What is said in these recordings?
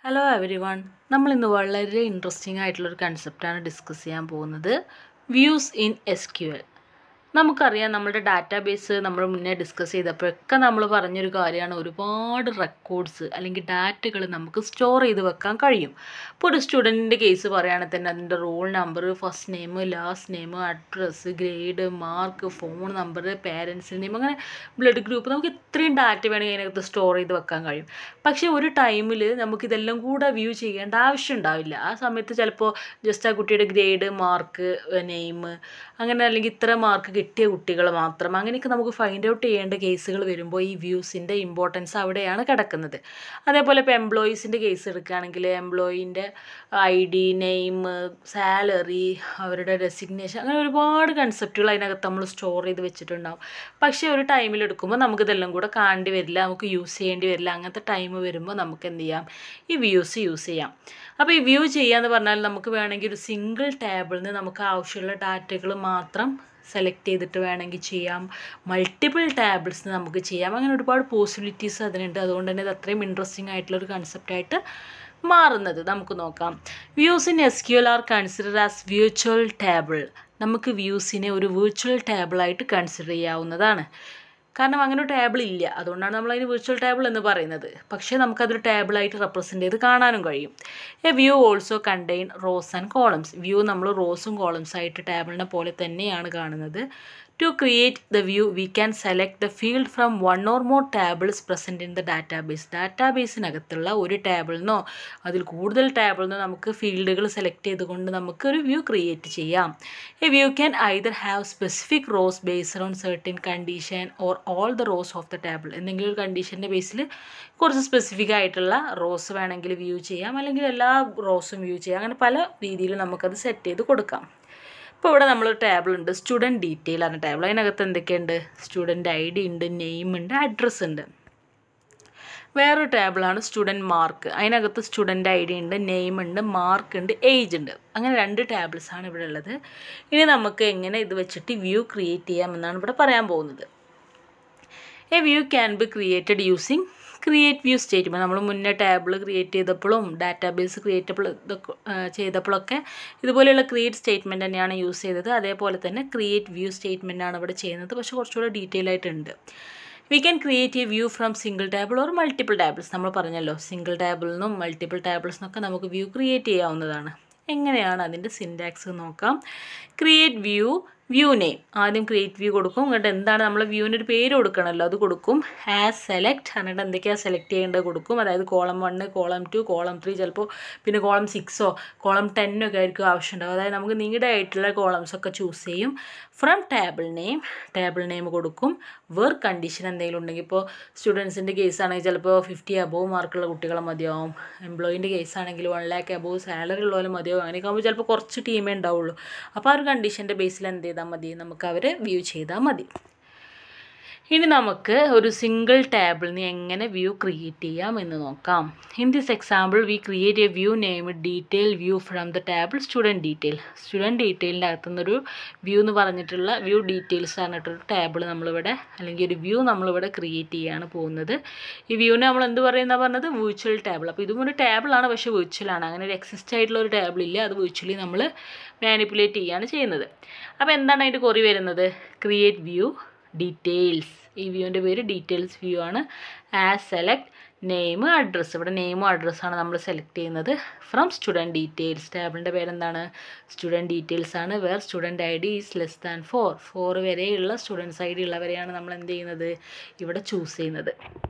hello every one നമ്മൾ ഇന്ന് വളരെ ഇൻട്രസ്റ്റിംഗ് ആയിട്ടുള്ളൊരു കൺസെപ്റ്റാണ് ഡിസ്കസ് ചെയ്യാൻ പോകുന്നത് views in S Q L നമുക്കറിയാം നമ്മുടെ ഡാറ്റാബേസ് നമ്മൾ മുന്നേ ഡിസ്കസ് ചെയ്തപ്പോഴൊക്കെ നമ്മൾ പറഞ്ഞൊരു കാര്യമാണ് ഒരുപാട് റെക്കോർഡ്സ് അല്ലെങ്കിൽ ഡാറ്റകൾ നമുക്ക് സ്റ്റോർ ചെയ്ത് വെക്കാൻ കഴിയും ഇപ്പോൾ ഒരു സ്റ്റുഡൻറ്റിൻ്റെ കേസ് പറയുകയാണെങ്കിൽ തന്നെ അതിൻ്റെ roll number first name last name address grade mark phone number പേരൻസിൻ്റെ നെയിം അങ്ങനെ ബ്ലഡ് ഗ്രൂപ്പ് നമുക്ക് ഇത്രയും ഡാറ്റ വേണമെങ്കിൽ അതിനകത്ത് സ്റ്റോർ ചെയ്ത് വെക്കാൻ കഴിയും പക്ഷേ ഒരു ടൈമിൽ നമുക്കിതെല്ലാം കൂടെ വ്യൂ ചെയ്യേണ്ട ആവശ്യം ഉണ്ടാവില്ല ആ സമയത്ത് ചിലപ്പോൾ ജസ്റ്റ് ആ കുട്ടിയുടെ ഗ്രേഡ് മാർക്ക് നെയിം അങ്ങനെ അല്ലെങ്കിൽ ഇത്ര മാർക്ക് കിട്ടിയ കുട്ടികൾ മാത്രം അങ്ങനെയൊക്കെ നമുക്ക് ഫൈൻഡ് ഔട്ട് ചെയ്യേണ്ട കേസുകൾ വരുമ്പോൾ ഈ വ്യൂസിൻ്റെ ഇമ്പോർട്ടൻസ് അവിടെയാണ് കിടക്കുന്നത് അതേപോലെ ഇപ്പോൾ എംപ്ലോയീസിൻ്റെ കേസ് എടുക്കുകയാണെങ്കിൽ എംപ്ലോയീൻ്റെ ഐ ഡി നെയിം സാലറി അവരുടെ ഡെസിഗ്നേഷൻ അങ്ങനെ ഒരുപാട് കൺസെപ്റ്റുകൾ അതിനകത്ത് നമ്മൾ സ്റ്റോർ ചെയ്ത് വെച്ചിട്ടുണ്ടാവും പക്ഷേ ഒരു ടൈമിൽ എടുക്കുമ്പോൾ നമുക്കിതെല്ലാം കൂടെ കാണേണ്ടി വരില്ല നമുക്ക് യൂസ് ചെയ്യേണ്ടി വരില്ല അങ്ങനത്തെ ടൈം വരുമ്പോൾ നമുക്ക് എന്ത് ചെയ്യാം ഈ വ്യൂസ് യൂസ് ചെയ്യാം അപ്പോൾ ഈ വ്യൂ ചെയ്യാന്ന് പറഞ്ഞാൽ നമുക്ക് വേണമെങ്കിൽ ഒരു സിംഗിൾ ടാബിളിൽ നിന്ന് നമുക്ക് ആവശ്യമുള്ള ഡാറ്റകൾ മാത്രം സെലക്ട് ചെയ്തിട്ട് വേണമെങ്കിൽ ചെയ്യാം മൾട്ടിപ്പിൾ ടാബിൾസ് നമുക്ക് ചെയ്യാം അങ്ങനെ ഒരുപാട് പോസിബിലിറ്റീസ് അതിനുണ്ട് അതുകൊണ്ട് തന്നെ ഇത് അത്രയും ഇൻട്രസ്റ്റിംഗ് ആയിട്ടുള്ളൊരു കൺസെപ്റ്റായിട്ട് മാറുന്നത് നമുക്ക് നോക്കാം views in S Q L are consider as വ്യൂച്വൽ ടേബിൾ നമുക്ക് വ്യൂസിനെ ഒരു വിർച്വൽ ടേബിളായിട്ട് കൺസിഡർ ചെയ്യാവുന്നതാണ് കാരണം അങ്ങനെ ഒരു ടേബിൾ ഇല്ല അതുകൊണ്ടാണ് നമ്മൾ അതിന് വിർച്വൽ ടേബിൾ എന്ന് പറയുന്നത് പക്ഷേ നമുക്കതൊരു ടേബിളായിട്ട് റെപ്രസെൻ്റ് ചെയ്ത് കാണാനും കഴിയും a view also contain rows and columns view നമ്മൾ റോസും കോളംസ് ആയിട്ട് ടേബിളിനെ പോലെ തന്നെയാണ് കാണുന്നത് to create the view we can select the field from one or more tables present in the database ഡാറ്റാബേസിനകത്തുള്ള ഒരു ടേബിളിൽ നിന്നോ അതിൽ കൂടുതൽ ടേബിളിൽ നിന്നോ നമുക്ക് ഫീൽഡുകൾ സെലക്ട് ചെയ്തുകൊണ്ട് നമുക്ക് ഒരു വ്യൂ ക്രിയേറ്റ് ചെയ്യാം a view can either have specific rows based on certain condition or all the rows of the table എന്തെങ്കിലും ഒരു കണ്ടീഷൻ്റെ ബേസിൽ കുറച്ച് സ്പെസിഫിക് ആയിട്ടുള്ള റോസ് വേണമെങ്കിൽ വ്യൂ ചെയ്യാം അല്ലെങ്കിൽ എല്ലാ റോസും വ്യൂ ചെയ്യാം അങ്ങനെ പല രീതിയിൽ നമുക്കത് സെറ്റ് ചെയ്ത് കൊടുക്കാം ഇപ്പോൾ ഇവിടെ നമ്മൾ ടേബിൾ ഉണ്ട് സ്റ്റുഡൻറ്റ് ഡീറ്റെയിൽ ആണ് ടേബിൾ അതിനകത്ത് എന്തൊക്കെയുണ്ട് സ്റ്റുഡൻറ്റ് ഐ ഡി ഉണ്ട് നെയിം ഉണ്ട് അഡ്രസ്സ് ഉണ്ട് വേറൊരു ടേബിളാണ് സ്റ്റുഡൻറ്റ് മാർക്ക് അതിനകത്ത് സ്റ്റുഡൻറ്റ് ഐ ഡി ഉണ്ട് നെയിം ഉണ്ട് മാർക്ക് ഉണ്ട് ഏജ് ഉണ്ട് അങ്ങനെ രണ്ട് ടേബിൾസ് ആണ് ഇവിടെ ഉള്ളത് ഇനി നമുക്ക് എങ്ങനെ ഇത് വെച്ചിട്ട് വ്യൂ ക്രിയേറ്റ് ചെയ്യാമെന്നാണ് ഇവിടെ പറയാൻ പോകുന്നത് a view can be created using create view statement നമ്മൾ മുന്നേ ടേബിൾ ക്രിയേറ്റ് ചെയ്തപ്പോഴും ഡാറ്റാബേസ് ക്രിയേറ്റബിൾ ചെയ്തപ്പോഴൊക്കെ ഇതുപോലെയുള്ള ക്രിയേറ്റ് സ്റ്റേറ്റ്മെൻറ്റ് തന്നെയാണ് യൂസ് ചെയ്തത് അതേപോലെ തന്നെ ക്രിയേറ്റ് വ്യൂ സ്റ്റേറ്റ്മെൻ്റ് ആണ് ഇവിടെ ചെയ്യുന്നത് പക്ഷേ കുറച്ചുകൂടെ ഡീറ്റെയിൽ ആയിട്ടുണ്ട് we can create a view from single table or multiple tables നമ്മൾ പറഞ്ഞല്ലോ സിംഗിൾ ടേബിളിൽ നിന്നും മൾട്ടിപ്പിൾ ടേബിൾസ് നിന്നൊക്കെ നമുക്ക് വ്യൂ ക്രിയേറ്റ് ചെയ്യാവുന്നതാണ് എങ്ങനെയാണ് അതിൻ്റെ സിൻറ്റാക്സ് നോക്കാം ക്രിയേറ്റ് വ്യൂ വ്യൂ നെയിം ആദ്യം ക്രിയേറ്റ് വ്യൂ കൊടുക്കും എന്നിട്ട് എന്താണ് നമ്മൾ വ്യൂവിന് ഒരു പേര് കൊടുക്കണമല്ലോ അത് കൊടുക്കും ആസ് സെലക്ട് എന്നിട്ട് എന്തൊക്കെയാണ് സെലക്ട് ചെയ്യേണ്ടത് കൊടുക്കും അതായത് column one column two column three ചിലപ്പോൾ പിന്നെ കോളം സിക്സോ കോളം ടെന്നോ ഒക്കെ ആയിരിക്കും ആവശ്യമുണ്ടാവും അതായത് നമുക്ക് നീഡ് ആയിട്ടുള്ള കോളംസ് ഒക്കെ ചൂസ് ചെയ്യും from table name table name കൊടുക്കും വർക്ക് കണ്ടീഷൻ എന്തെങ്കിലും ഉണ്ടെങ്കിൽ ഇപ്പോൾ സ്റ്റുഡൻസിൻ്റെ കേസ് ആണെങ്കിൽ ചിലപ്പോൾ ഫിഫ്റ്റി അബോവ് മാർക്കുള്ള കുട്ടികളെ മതിയാവും എംപ്ലോയിൻ്റെ കേസ് ആണെങ്കിൽ വൺ ലാക്ക് അബോവ് സാലറി ഉള്ളവരെ മതിയാവും അങ്ങനെയൊക്കെ ആകുമ്പോൾ ചിലപ്പോൾ കുറച്ച് ടീമേ ഉണ്ടാവുള്ളൂ അപ്പോൾ ആ ഒരു കണ്ടീഷൻ്റെ ബേസിൽ എന്ത് ചെയ്താൽ മതി നമുക്ക് അവരെ വ്യൂ ചെയ്താൽ മതി ഇനി നമുക്ക് ഒരു സിംഗിൾ ടേബിളിൽ നിന്ന് എങ്ങനെ വ്യൂ ക്രിയേറ്റ് ചെയ്യാം എന്ന് നോക്കാം in this example we create a view name detail view from the table student detail student ഡീറ്റെയിലിൻ്റെ അകത്തുനിന്നൊരു വ്യൂ എന്ന് പറഞ്ഞിട്ടുള്ള വ്യൂ ഡീറ്റെയിൽസ് പറഞ്ഞിട്ടൊരു ടേബിൾ നമ്മളിവിടെ അല്ലെങ്കിൽ ഒരു വ്യൂ നമ്മളിവിടെ ക്രിയേറ്റ് ചെയ്യാണ് പോകുന്നത് ഈ വ്യൂവിനെ നമ്മൾ എന്ത് പറയുന്ന പറഞ്ഞത് വിർച്വൽ ടേബിൾ അപ്പോൾ ഇതും ഒരു ടേബിളാണ് പക്ഷേ വിർച്വലാണ് അങ്ങനെ ഒരു എക്സിസ്റ്റ് ആയിട്ടുള്ള ഒരു ടേബിൾ ഇല്ല അത് വിർച്വലി നമ്മൾ മാനിപ്പുലേറ്റ് ചെയ്യുകയാണ് ചെയ്യുന്നത് അപ്പോൾ എന്താണ് അതിൻ്റെ കുറി വരുന്നത് ക്രിയേറ്റ് വ്യൂ ഡീറ്റെയിൽസ് ഈ വ്യൂവിൻ്റെ പേര് ഡീറ്റെയിൽസ് വ്യൂ ആണ് ആസ് സെലക്ട് നെയിം അഡ്രസ്സ് ഇവിടെ നെയിമും അഡ്രസ്സാണ് നമ്മൾ സെലക്ട് ചെയ്യുന്നത് ഫ്രം സ്റ്റുഡൻറ്റ് ഡീറ്റെയിൽസ് ടേബിളിൻ്റെ പേരെന്താണ് സ്റ്റുഡൻറ്റ് ഡീറ്റെയിൽസ് ആണ് where student I D is less than four four വരെയുള്ള സ്റ്റുഡൻസ് ഐ ഡി ഉള്ളവരെയാണ് നമ്മൾ എന്ത് ചെയ്യുന്നത് ഇവിടെ ചൂസ് ചെയ്യുന്നത്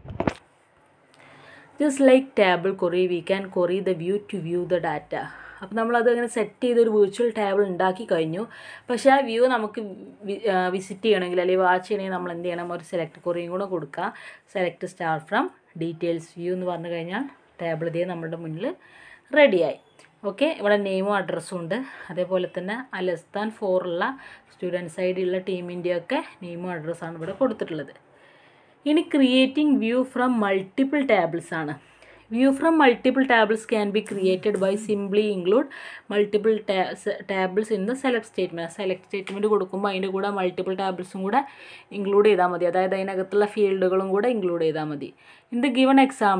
just like table query we can query the view to view the data അപ്പോൾ നമ്മളത് അങ്ങനെ സെറ്റ് ചെയ്തൊരു വിർച്വൽ ടേബിൾ ഉണ്ടാക്കി കഴിഞ്ഞു പക്ഷേ ആ വ്യൂ നമുക്ക് വിസിറ്റ് ചെയ്യണമെങ്കിൽ അല്ലെങ്കിൽ വാച്ച് ചെയ്യണമെങ്കിൽ നമ്മൾ എന്ത് ചെയ്യണം ഒരു സെലക്ട് കൊറിയും കൂടെ കൊടുക്കുക select star from details view എന്ന് പറഞ്ഞു കഴിഞ്ഞാൽ ടേബിൾ ഇതേ നമ്മുടെ മുന്നിൽ റെഡിയായി ഓക്കെ ഇവിടെ നെയിമും അഡ്രസ്സും ഉണ്ട് അതേപോലെ തന്നെ ആ ലെസ് ദാൻ ഫോറുള്ള സ്റ്റുഡൻസ് ഐ ഡി ഉള്ള ടീമിൻ്റെയൊക്കെ നെയിമും അഡ്രസ്സാണ് ഇവിടെ കൊടുത്തിട്ടുള്ളത് ഇനി creating view from multiple tables ആണ് view from multiple tables can be created by simply include multiple tables in the select statement select statement കൊടുക്കുമ്പോൾ അതിൻ്റെ കൂടെ മൾട്ടിപ്പിൾ ടാബിൾസും കൂടെ ഇൻക്ലൂഡ് ചെയ്താൽ മതി അതായത് അതിനകത്തുള്ള ഫീൽഡുകളും കൂടെ ഇൻക്ലൂഡ് ചെയ്താൽ മതി ഇൻ ദ ഗിവൺ എക്സാമ്പിൾ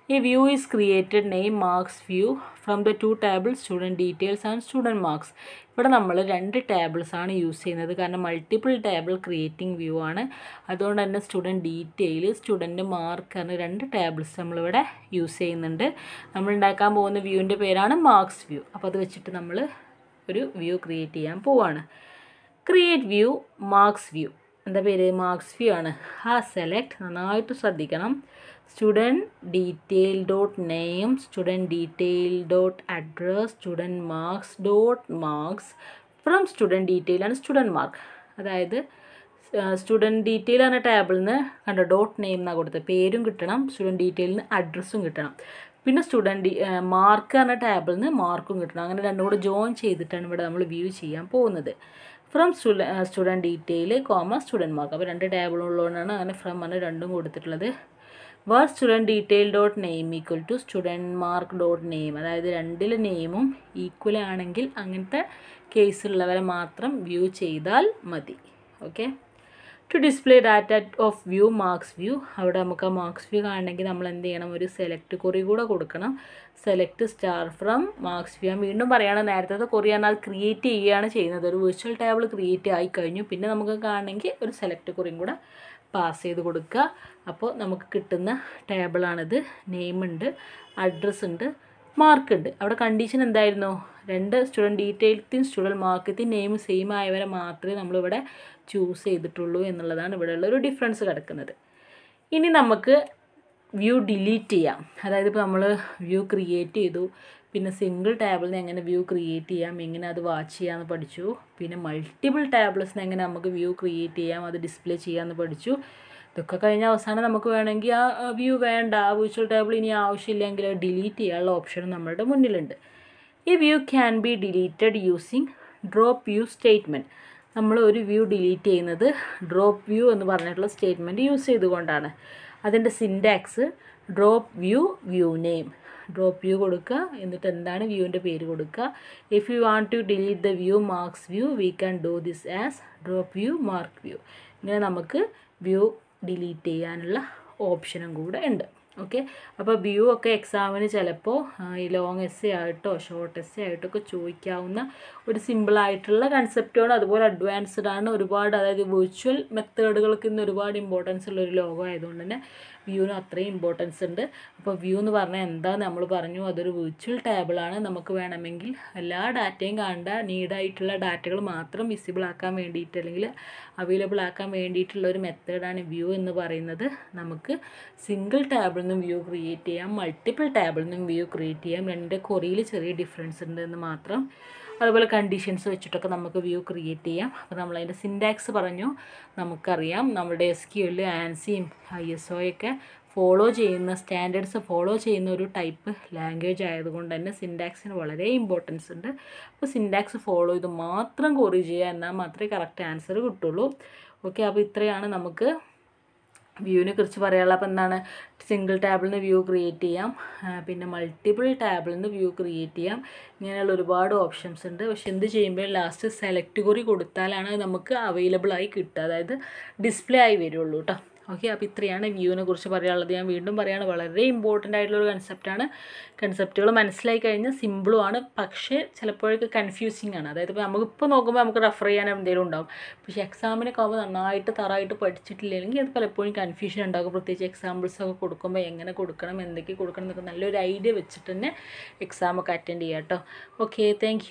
ഈ view is created name marks view from the two table student details and student marks ഇവിടെ നമ്മൾ രണ്ട് ടേബിൾസ് ആണ് യൂസ് ചെയ്യുന്നത് കാരണം മൾട്ടിപ്പിൾ ടേബിൾ ക്രിയേറ്റിംഗ് വ്യൂ ആണ് അതുകൊണ്ട് തന്നെ സ്റ്റുഡൻറ്റ് ഡീറ്റെയിൽ സ്റ്റുഡൻറ്റ് മാർക്ക് എന്ന രണ്ട് ടേബിൾസ് നമ്മളിവിടെ യൂസ് ചെയ്യുന്നുണ്ട് നമ്മൾ ഉണ്ടാക്കാൻ പോകുന്ന വ്യൂവിൻ്റെ പേരാണ് മാർക്സ് വ്യൂ അപ്പോൾ അത് വെച്ചിട്ട് നമ്മൾ ഒരു വ്യൂ ക്രിയേറ്റ് ചെയ്യാൻ പോവാണ് ക്രിയേറ്റ് വ്യൂ മാർക്സ് വ്യൂ എന്താ പേര് മാർക്സ് വ്യൂ ആണ് ആ സെലക്ട് നന്നായിട്ട് ശ്രദ്ധിക്കണം student detail dot name student detail dot address student marks dot marks from student detail ആണ് സ്റ്റുഡൻറ്റ് മാർക്ക് അതായത് സ്റ്റുഡൻറ്റ് ഡീറ്റെയിൽ എന്ന ടാബിളിൽ നിന്ന് കണ്ടോ ഡോട്ട് നെയിം എന്നാണ് കൊടുത്തത് പേരും കിട്ടണം സ്റ്റുഡൻറ്റ് ഡീറ്റെയിലിൽ നിന്ന് അഡ്രസ്സും കിട്ടണം പിന്നെ സ്റ്റുഡൻറ്റ് മാർക്ക് എന്ന ടാബിളിൽ നിന്ന് മാർക്കും കിട്ടണം അങ്ങനെ രണ്ടും കൂടെ ജോയിൻ ചെയ്തിട്ടാണ് ഇവിടെ നമ്മൾ വ്യൂ ചെയ്യാൻ പോകുന്നത് from stu student detail comma student mark അപ്പോൾ രണ്ട് ടേബിളുള്ളതുകൊണ്ടാണ് അങ്ങനെ ഫ്രം ആണ് രണ്ടും കൊടുത്തിട്ടുള്ളത് where student detail dot name equal to student mark dot name അതായത് രണ്ടിലെ നെയിമും ഈക്വൽ ആണെങ്കിൽ അങ്ങനത്തെ കേസുള്ളവരെ മാത്രം വ്യൂ ചെയ്താൽ മതി okay to display data of view marks view അവിടെ നമുക്ക് ആ മാർക്സ് വ്യൂ കാണണമെങ്കിൽ നമ്മൾ എന്ത് ചെയ്യണം ഒരു സെലക്ട് കൊറി കൂടെ കൊടുക്കണം select star from marks view ഞാൻ വീണ്ടും പറയുകയാണ് നേരത്തെ കൊറി എന്നാൽ ക്രിയേറ്റ് ചെയ്യുകയാണ് ചെയ്യുന്നത് ഒരു വിർച്വൽ ടേബിൾ ക്രിയേറ്റ് ആയി കഴിഞ്ഞു പിന്നെ നമുക്ക് കാണണമെങ്കിൽ ഒരു സെലക്ട് കൊറിയും കൂടെ പാസ് ചെയ്ത് കൊടുക്കുക അപ്പോൾ നമുക്ക് കിട്ടുന്ന ടേബിളാണിത് നെയിമുണ്ട് അഡ്രസ്സ് ഉണ്ട് മാർക്ക് ഉണ്ട് അവിടെ കണ്ടീഷൻ എന്തായിരുന്നു രണ്ട് സ്റ്റുഡൻറ്റ് ഡീറ്റെയിൽസും സ്റ്റുഡൻറ്റ് മാർക്കത്തിൽ നെയിം സെയിം ആയവരെ മാത്രമേ നമ്മളിവിടെ ചൂസ് ചെയ്തിട്ടുള്ളൂ എന്നുള്ളതാണ് ഇവിടെയുള്ള ഒരു ഡിഫറൻസ് കിടക്കുന്നത് ഇനി നമുക്ക് വ്യൂ ഡിലീറ്റ് ചെയ്യാം അതായത് ഇപ്പോൾ നമ്മൾ വ്യൂ ക്രിയേറ്റ് ചെയ്തു പിന്നെ സിംഗിൾ ടാബിളിൽ നിന്ന് എങ്ങനെ വ്യൂ ക്രിയേറ്റ് ചെയ്യാം എങ്ങനെ അത് വാച്ച് ചെയ്യാമെന്ന് പഠിച്ചു പിന്നെ മൾട്ടിപ്പിൾ ടാബ്ലറ്റ്സിന് എങ്ങനെ നമുക്ക് വ്യൂ ക്രിയേറ്റ് ചെയ്യാം അത് ഡിസ്പ്ലേ ചെയ്യാമെന്ന് പഠിച്ചു ഇതൊക്കെ കഴിഞ്ഞ അവസാനം നമുക്ക് വേണമെങ്കിൽ ആ വ്യൂ വേണ്ട ആ വിർച്വൽ ടേബിൾ ഇനി ആവശ്യമില്ലെങ്കിൽ ഡിലീറ്റ് ചെയ്യാനുള്ള ഓപ്ഷൻ നമ്മളുടെ മുന്നിലുണ്ട് ഈ view can be deleted using drop view statement നമ്മൾ ഒരു വ്യൂ ഡിലീറ്റ് ചെയ്യുന്നത് ഡ്രോപ്പ് വ്യൂ എന്ന് പറഞ്ഞിട്ടുള്ള സ്റ്റേറ്റ്മെൻറ്റ് യൂസ് ചെയ്തുകൊണ്ടാണ് അതിൻ്റെ syntax drop view view name drop view കൊടുക്കുക എന്നിട്ട് എന്താണ് വ്യൂവിൻ്റെ പേര് കൊടുക്കുക if you want to delete the view marks view we can do this as drop view mark view ഇങ്ങനെ നമുക്ക് വ്യൂ ഡിലീറ്റ് ചെയ്യാനുള്ള ഓപ്ഷനും കൂടെ ഉണ്ട് ഓക്കെ അപ്പോൾ വ്യൂ ഒക്കെ എക്സാമിന് ചിലപ്പോൾ ഈ ലോങ് എസ് ആയിട്ടോ ഷോർട്ട് എസ് ആയിട്ടോ ഒക്കെ ചോദിക്കാവുന്ന ഒരു സിമ്പിളായിട്ടുള്ള കൺസെപ്റ്റാണ് അതുപോലെ അഡ്വാൻസ്ഡ് ആണ് ഒരുപാട് അതായത് വിർച്വൽ മെത്തേഡുകൾക്ക് ഇന്ന് ഒരുപാട് ഇമ്പോർട്ടൻസ് ഉള്ള ഒരു ലോകം ആയതുകൊണ്ട് തന്നെ വ്യൂവിന് അത്രയും ഇമ്പോർട്ടൻസ് ഉണ്ട് അപ്പോൾ വ്യൂ എന്ന് പറഞ്ഞാൽ എന്താ നമ്മൾ പറഞ്ഞു അതൊരു വിർച്വൽ ടേബിളാണ് നമുക്ക് വേണമെങ്കിൽ എല്ലാ ഡാറ്റയും കാണേണ്ട നീഡായിട്ടുള്ള ഡാറ്റകൾ മാത്രം വിസിബിൾ ആക്കാൻ വേണ്ടിയിട്ട് അല്ലെങ്കിൽ അവൈലബിൾ ആക്കാൻ വേണ്ടിയിട്ടുള്ള ഒരു മെത്തേഡാണ് വ്യൂ എന്ന് പറയുന്നത് നമുക്ക് സിംഗിൾ ടേബിളിൽ നിന്നും വ്യൂ ക്രിയേറ്റ് ചെയ്യാം മൾട്ടിപ്പിൾ ടേബിളിൽ നിന്നും വ്യൂ ക്രിയേറ്റ് ചെയ്യാം രണ്ട് കൊറിയിൽ ചെറിയ ഡിഫറൻസ് ഉണ്ട് എന്ന് മാത്രം അതുപോലെ കണ്ടീഷൻസ് വെച്ചിട്ടൊക്കെ നമുക്ക് വ്യൂ ക്രിയേറ്റ് ചെയ്യാം അപ്പോൾ നമ്മളതിൻ്റെ സിൻഡാക്സ് പറഞ്ഞു നമുക്കറിയാം നമ്മുടെ എസ് ക്യു എൽ ആൻസിയും ഐ എസ് ഒയൊക്കെ ഫോളോ ചെയ്യുന്ന സ്റ്റാൻഡേർഡ്സ് ഫോളോ ചെയ്യുന്ന ഒരു ടൈപ്പ് ലാംഗ്വേജ് ആയതുകൊണ്ട് തന്നെ സിൻഡാക്സിന് വളരെ ഇമ്പോർട്ടൻസ് ഉണ്ട് അപ്പോൾ സിൻഡാക്സ് ഫോളോ ചെയ്ത് മാത്രം കോറി ചെയ്യുക എന്നാൽ മാത്രമേ കറക്റ്റ് ആൻസർ കിട്ടുള്ളൂ ഓക്കെ അപ്പോൾ ഇത്രയാണ് നമുക്ക് വ്യൂവിനെ കുറിച്ച് പറയാനുള്ളത് അപ്പോൾ എന്താണ് സിംഗിൾ ടാബിൽ നിന്ന് വ്യൂ ക്രിയേറ്റ് ചെയ്യാം പിന്നെ മൾട്ടിപ്പിൾ ടാബിൽ നിന്ന് വ്യൂ ക്രിയേറ്റ് ചെയ്യാം ഇങ്ങനെയുള്ള ഒരുപാട് ഓപ്ഷൻസ് ഉണ്ട് പക്ഷെ എന്ത് ചെയ്യുമ്പോൾ ലാസ്റ്റ് സെലക്ട് കുറി കൊടുത്താലാണ് നമുക്ക് അവൈലബിൾ ആയി കിട്ടുക അതായത് ഡിസ്പ്ലേ ആയി വരുള്ളൂ കേട്ടോ ഓക്കെ അപ്പോൾ ഇത്രയാണ് വ്യൂവിനെ കുറിച്ച് പറയാനുള്ളത് ഞാൻ വീണ്ടും പറയുകയാണ് വളരെ ഇമ്പോർട്ടൻ്റ് ആയിട്ടുള്ള ഒരു കൺസെപ്റ്റാണ് കൺസെപ്റ്റുകൾ മനസ്സിലായി കഴിഞ്ഞാൽ സിമ്പിളും ആണ് പക്ഷേ ചിലപ്പോഴൊക്കെ കൺഫ്യൂസിങ് ആണ് അതായത് ഇപ്പോൾ നമുക്കിപ്പോൾ നോക്കുമ്പോൾ നമുക്ക് റെഫർ ചെയ്യാൻ എന്തെങ്കിലും ഉണ്ടാവും പക്ഷേ എക്സാമിനൊക്കെ ആകുമ്പോൾ നന്നായിട്ട് തറായിട്ട് പഠിച്ചിട്ടില്ലെങ്കിൽ അത് പലപ്പോഴും കൺഫ്യൂഷൻ ഉണ്ടാകും പ്രത്യേകിച്ച് എക്സാമ്പിൾസ് ഒക്കെ കൊടുക്കുമ്പോൾ എങ്ങനെ കൊടുക്കണം എന്തൊക്കെ കൊടുക്കണം എന്നൊക്കെ നല്ലൊരു ഐഡിയ വെച്ചിട്ട് തന്നെ എക്സാമൊക്കെ അറ്റൻഡ് ചെയ്യാം കേട്ടോ ഓക്കെ താങ്ക്